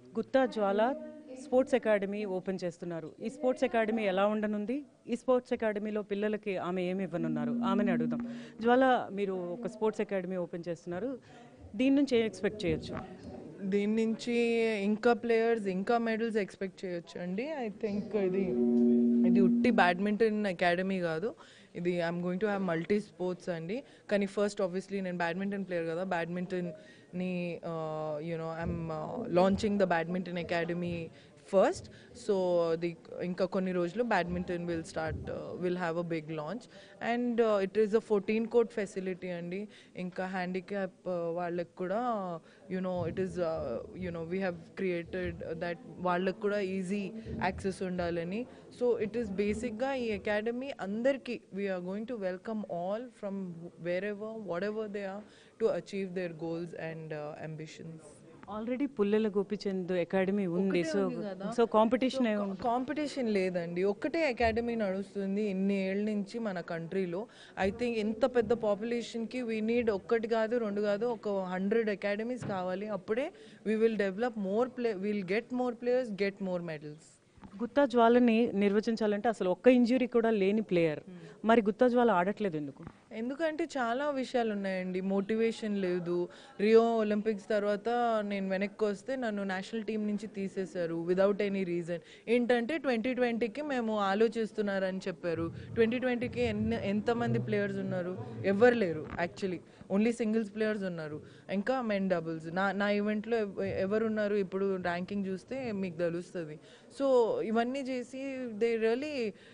Gutta Jwala sports academy open చేస్తున్నారు ఈ sports academy ఎలా ఉండనుంది ఈ స్పోర్ట్స్ అకాడమీలో పిల్లలకి ఆమె ఏమి ఇవ్వనున్నారు ఆమెని అడుగుదాం జ్వాల మీరు ఒక స్పోర్ట్స్ అకాడమీ ఓపెన్ చేస్తున్నారు దీని నుంచి ఏం ఎక్స్పెక్ట్ చేయొచ్చు దీని నుంచి ఇంకా ప్లేయర్స్ ఇంకా మెడల్స్ ఎక్స్పెక్ట్ చేయొచ్చు అండి ఐ థింక్ ఇది ఇది ఉట్టి బ్యాడ్మింటన్ అకాడమీ కాదు ఇది I'm going to have multi sports అండి కానీ ఫస్ట్ ఆబ్వియస్లీ నేను బ్యాడ్మింటన్ ప్లేయర్ కదా బ్యాడ్మింటన్ని you know I'm launching the badminton academy first so the ఇంకా కొన్ని రోజులు badminton will start will have a big launch and it is a fourteen court facility అండి ఇంకా హ్యాండిక్యాప్ వాళ్ళకి కూడా you know it is you know we have created that వాళ్ళకి కూడా easy access ఉండాలని సో ఇట్ ఈస్ బేసిక్గా ఈ అకాడమీ అందరికీ we're going to welcome all from wherever whatever they are to achieve their goals and ambitions already Pullela Gopichand academy ఉంది so so competition competition లేదండి ఒక్కటే academy నడుస్తుంది ఇన్ని ఏళ్ళ నుంచి మన కంట్రీలో ఐ థింక్ ఇంత పెద్ద పాపులేషన్కి వీ నీడ్ ఒక్కటి కాదు రెండు కాదు ఒక హండ్రెడ్ అకాడమీస్ కావాలి అప్పుడే we will develop more play will get more players get more medals Gutta జ్వాలని నిర్వచించాలంటే అసలు ఒక్క ఇంజురీ కూడా లేని ప్లేయర్ మరి గుత్తా జ్వాల ఆడట్లేదు ఎందుకు ఎందుకంటే చాలా విషయాలు ఉన్నాయండి మోటివేషన్ లేదు రియో ఒలింపిక్స్ తర్వాత నేను వెనక్కి వస్తే నన్ను నేషనల్ టీం నుంచి తీసేశారు విదౌట్ ఎనీ రీజన్ ఏంటంటే ట్వంటీ ట్వంటీకి మేము ఆలోచిస్తున్నారని చెప్పారు ట్వంటీ ట్వంటీకి ఎన్ని ఎంతమంది ప్లేయర్స్ ఉన్నారు ఎవరు లేరు యాక్చువల్లీ ఓన్లీ సింగిల్స్ ప్లేయర్స్ ఉన్నారు ఇంకా మెన్ డబుల్స్ నా నా ఈవెంట్లో ఎవరు ఉన్నారు ఇప్పుడు ర్యాంకింగ్ చూస్తే మీకు తెలుస్తుంది సో ఇవన్నీ చేసి they really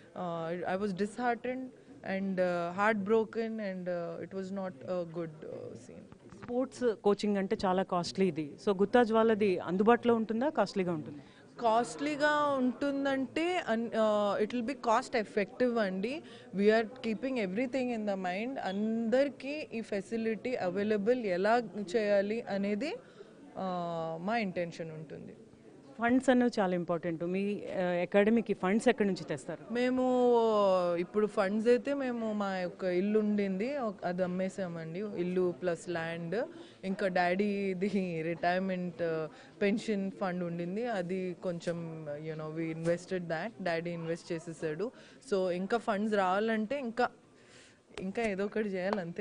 I was disheartened and heart broken and it was not good scene sports coaching అంటే చాలా కాస్ట్లీ ఇది సో గుత్తా జ్వాలది అందుబాటులో ఉంటుందా కాస్ట్లీగా ఉంటుందా కాస్ట్లీగా ఉంటుందంటే it will be cost effective అండి we're keeping everything in the mind అందరికీ ఈ ఫెసిలిటీ అవైలబుల్ ఎలా చేయాలి అనేది uh, మా ఇంటెన్షన్ ఉంటుంది ఫండ్స్ అనేవి చాలా ఇంపార్టెంట్ మీ అకాడమీకి ఫండ్స్ ఎక్కడి నుంచి తెస్తారు మేము ఇప్పుడు ఫండ్స్ అయితే మేము మా యొక్క ఇల్లు ఉండింది ఒక- అది అమ్మేసామండి ఇల్లు ప్లస్ ల్యాండ్ ఇంకా డాడీది రిటైర్మెంట్ పెన్షన్ ఫండ్ ఉండింది అది కొంచెం you know we invested that daddy invest చేసేసాడు సో ఇంకా ఫండ్స్ రావాలంటే ఇంకా ఇంకా ఏదో ఒకటి చేయాలంతే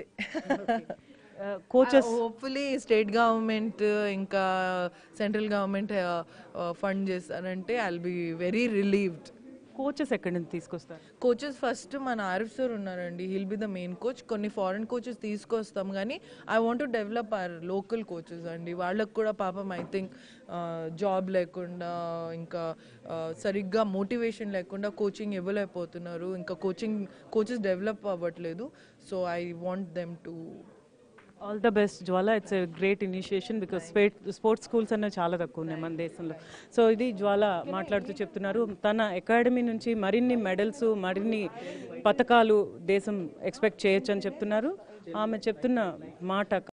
కోచెస్ హోప్ఫుల్లీ స్టేట్ గవర్నమెంట్ ఇంకా సెంట్రల్ గవర్నమెంట్ ఫండ్ చేస్తారంటే I'll be very relieved coaches ఎక్కడి నుంచి తీసుకొస్తారు కోచెస్ ఫస్ట్ మన ఆరిఫ్ సార్ ఉన్నారండి he'll be the main coach కొన్ని ఫారెన్ కోచెస్ తీసుకొస్తాం కానీ I want to develop our local coaches అండి వాళ్ళకు కూడా పాపం ఐ థింక్ జాబ్ లేకుండా ఇంకా ఆ, సరిగ్గా మోటివేషన్ లేకుండా కోచింగ్ ఇవ్వలేకపోతున్నారు ఇంకా కోచింగ్ కోచెస్ డెవలప్ అవ్వట్లేదు so I want them to all the best Jwala it's a great initiation because స్పేట్ స్పోర్ట్స్ స్కూల్స్ అనేవి చాలా తక్కువ ఉన్నాయి మన దేశంలో సో ఇది జ్వాల మాట్లాడుతూ చెప్తున్నారు తన అకాడమీ నుంచి మరిన్ని మెడల్స్ మరిన్ని పథకాలు దేశం ఎక్స్పెక్ట్ చేయొచ్చు అని చెప్తున్నారు ఆమె చెప్తున్న మాట